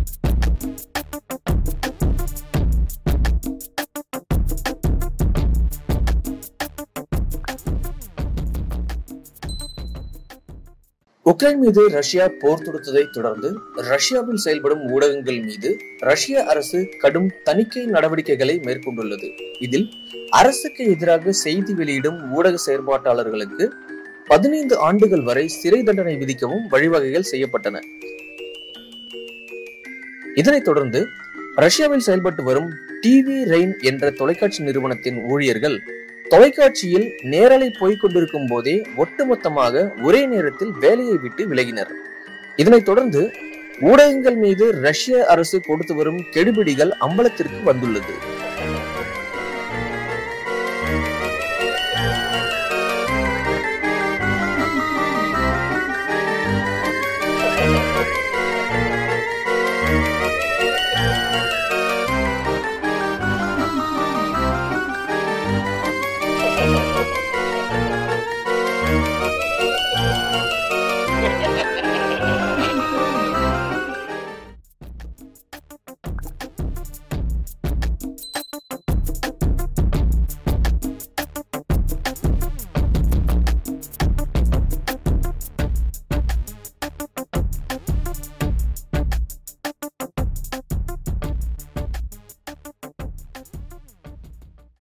Ukraine மீது Russia போர் தொடுத்ததை தொடர்ந்து ரஷ்யாவில் செயல்படும் ஊடகங்கள் மீது ரஷ்ய அரசு கடும் தணிக்கை நடவடிக்கைகளை மேற்கொண்டுள்ளது இதில் அரசுக்கு எதிராக செய்தி வெளியிடும் ஊடக செயற்பாட்டாளர்களுக்கு பதினைந்து ஆண்டுகள் வரை சிறை தண்டனை விதிக்கவும் வழிவகைகள் செய்யப்பட்டன இதனைத் தொடர்ந்து ரஷ்யாவில் செயல்பட்டு வரும் டிவி ரெயின் என்ற தொலைக்காட்சி நிறுவனத்தின் ஊழியர்கள் தொலைக்காட்சியில் நேரலை போய்க் கொண்டிருக்கும் போதே ஒட்டுமொத்தமாக ஒரே நேரத்தில் வேலையை விட்டு விலகினர் இதனைத் தொடர்ந்து ஊடகங்கள் மீது ரஷ்ய அரசு கொடுத்து வரும் கெடுபிடிகள் அம்பலத்திற்கு வந்துள்ளது